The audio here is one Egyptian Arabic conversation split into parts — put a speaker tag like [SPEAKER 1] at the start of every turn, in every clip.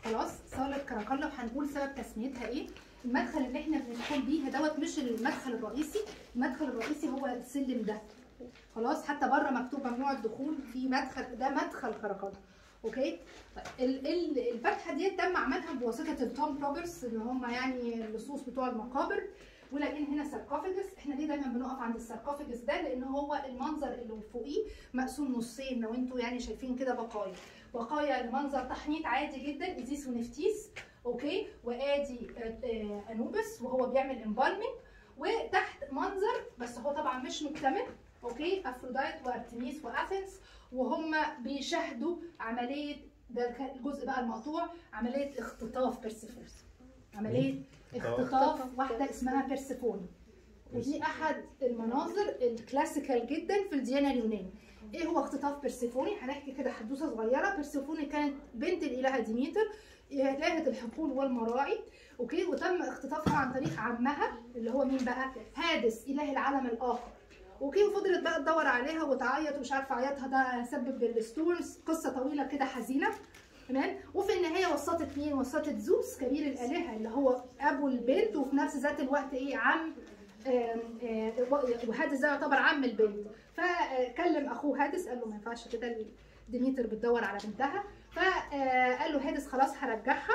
[SPEAKER 1] خلاص صاله كراكلا وهنقول سبب تسميتها ايه المدخل اللي احنا بندخل بيه دوت مش المدخل الرئيسي المدخل الرئيسي هو السلم ده خلاص حتى بره مكتوب ممنوع الدخول في مدخل ده مدخل كراكلا اوكي طيب ال- ال- الفتحه دي تم عملها بواسطه التوم بروجرز اللي هم يعني اللصوص بتوع المقابر ولكن هنا ساركوفاجس احنا ليه دايما بنقف عند الساركوفاجس ده لان هو المنظر اللي فوقيه مقسوم نصين لو انتوا يعني شايفين كده بقايا بقايا المنظر تحنيط عادي جدا ازيس ونفتيس اوكي وادي آه، آه، انوبس وهو بيعمل امبالمنج وتحت منظر بس هو طبعا مش مكتمل اوكي افروديت وارتميس واثينز وهم بيشاهدوا عمليه ده كان الجزء بقى المقطوع عمليه اختطاف بيرسيفونس عمليه اختطاف واحده اسمها بيرسيفون ودي احد المناظر الكلاسيكال جدا في الديانه اليوناني ايه هو اختطاف بيرسيفوني هنحكي كده حدوثه صغيره بيرسيفوني كانت بنت الالهه ديميتر الهه الحقول والمراعي اوكي وتم اختطافها عن طريق عمها اللي هو مين بقى هادس اله العالم الاخر اوكي وفضلت بقى تدور عليها وتعيط ومش عارفه عيطها ده سبب بالستورمز قصه طويله كده حزينه تمام وفي النهايه وسطت مين وسطت زوس كبير الالهه اللي هو ابو البنت وفي نفس ذات الوقت ايه عم آم، آه، وهادس ده يعتبر عم البنت فكلم اخوه هادس قال له ما ينفعش كده ديميتر بتدور على بنتها فقال له هادس خلاص هرجعها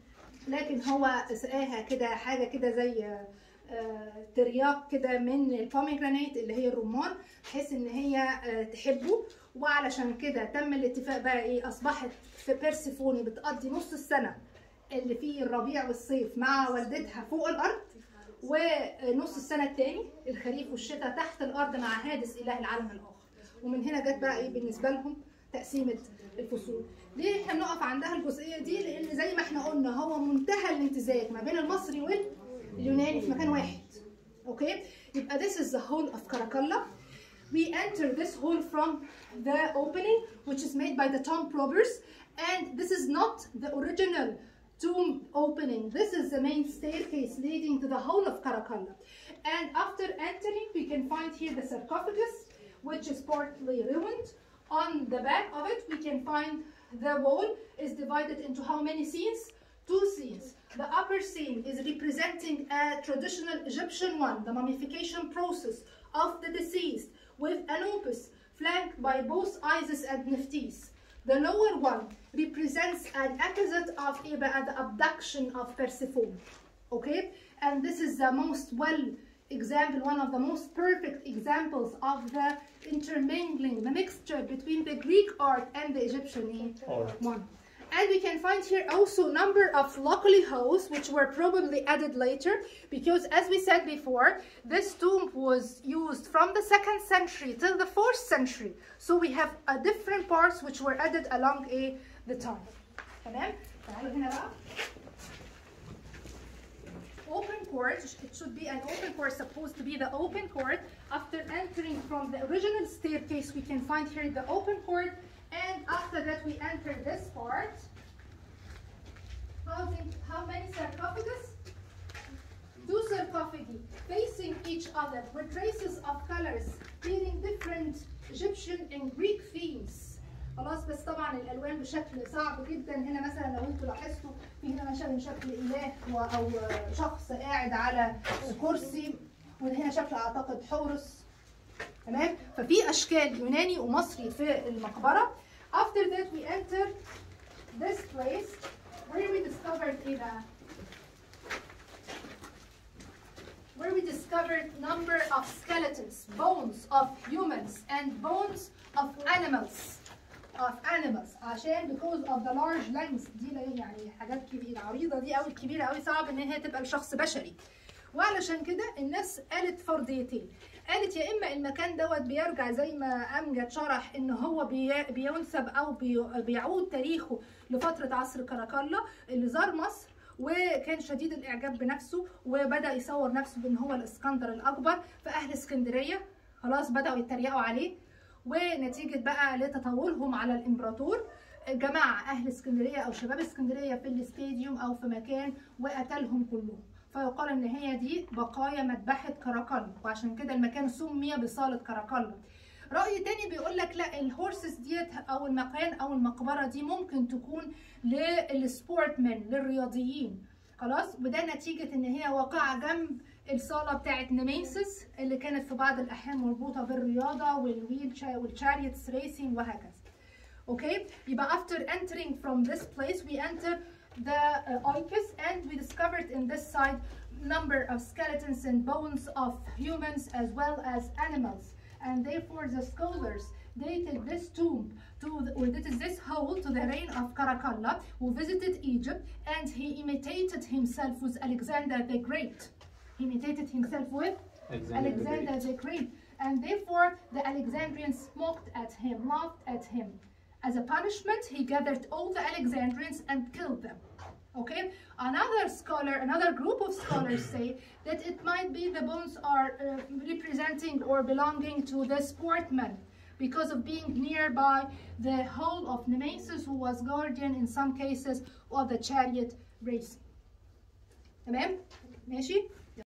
[SPEAKER 1] لكن هو سقاها كده حاجه كده زي آه، ترياق كده من البوميجرانيت اللي هي الرمان بحيث ان هي آه، تحبه وعلشان كده تم الاتفاق بقى ايه اصبحت في بيرسيفوني بتقضي نص السنه اللي فيه الربيع والصيف مع والدتها فوق الارض ونص السنه الثاني الخريف والشتاء تحت الارض مع هادس اله العالم الاخر ومن هنا جت بقى ايه بالنسبه لهم تقسيمه الفصول ليه احنا بنقف عندها الجزئيه دي لان زي ما احنا قلنا هو منتهى الامتزاج ما بين المصري واليوناني في مكان واحد اوكي يبقى this is the whole of Caracalla we enter this hall from the opening which is made by the tomb robbers and this is not the original tomb opening this is the main staircase leading to the whole of Caracalla and after entering we can find here the sarcophagus which is partly ruined on the back of it we can find the wall is divided into how many scenes two scenes the upper scene is representing a traditional Egyptian one the mummification process of the deceased with Anubis flanked by both Isis and Nephthys the lower one represents an episode of Iba the abduction of Persephone okay and this is the most well example one of the most perfect examples of the intermingling the mixture between the greek art and the egyptian eh,
[SPEAKER 2] Art.
[SPEAKER 1] one and we can find here also number of locally holes which were probably added later because as we said before this tomb was used from the second century till the fourth century so we have a different parts which were added along a the time تمام تعالوا هنا بقى open court it should be an open court supposed to be the open court after entering from the original staircase we can find here the open court and after that we enter this part housing how many sarcophagus two sarcophagi facing each other with traces of colors bearing different Egyptian and Greek themes خلاص بس طبعا الالوان بشكل صعب جدا هنا مثلا لو انتوا لاحظتوا في هنا مثلا شكل اله و- او شخص قاعد على كرسي وهنا شكل اعتقد حورس تمام ففي اشكال يوناني ومصري في المقبره after that we enter this place where we discovered ايه بقى where we discovered number of skeletons, bones of humans and bones of animals. Of animals عشان because of the large lengths دي اللي هي يعني حاجات كبيرة عريضة دي قوي كبيرة قوي صعب ان هي تبقى لشخص بشري. وعلشان كده الناس قالت فرضيتين قالت يا اما المكان دوت بيرجع زي ما امجد شرح ان هو بي- بينسب او بي- بيعود تاريخه لفتره عصر كراكالا اللي زار مصر وكان شديد الاعجاب بنفسه وبدا يصور نفسه بان هو الاسكندر الاكبر فاهل اسكندريه خلاص بداوا يتريقوا عليه ونتيجه بقى لتطاولهم على الامبراطور جمع اهل اسكندريه او شباب اسكندريه في الاستاديوم او في مكان وقتلهم كلهم فيقال ان هي دي بقايا مذبحه كراكالا وعشان كده المكان سمي بصاله كراكالا راي تاني بيقول لك لا الهورسز ديت او المكان او المقبره دي ممكن تكون للسبورتمان للرياضيين خلاص وده نتيجه ان هي واقعه جنب الصاله بتاعت نيميسيس اللي كانت في بعض الاحيان مربوطه بالرياضه والويل والشاريتس ريسينج وهكذا اوكي يبقى after entering from this place we enter the uh, Oikos and we discovered in this site number of skeletons and bones of humans as well as animals and therefore the scholars dated this tomb to the, or dated this hole to the reign of Caracalla who visited Egypt and he imitated himself with Alexander the Great he imitated himself with Alexander the Great and therefore the Alexandrians mocked at him laughed at him as a punishment, he gathered all the Alexandrians and killed them. Okay, another scholar, another group of scholars say that it might be the bones are uh, representing or belonging to the sportman because of being nearby the hall of Nemesis, who was guardian in some cases of the chariot racing. تمام؟ ماشي؟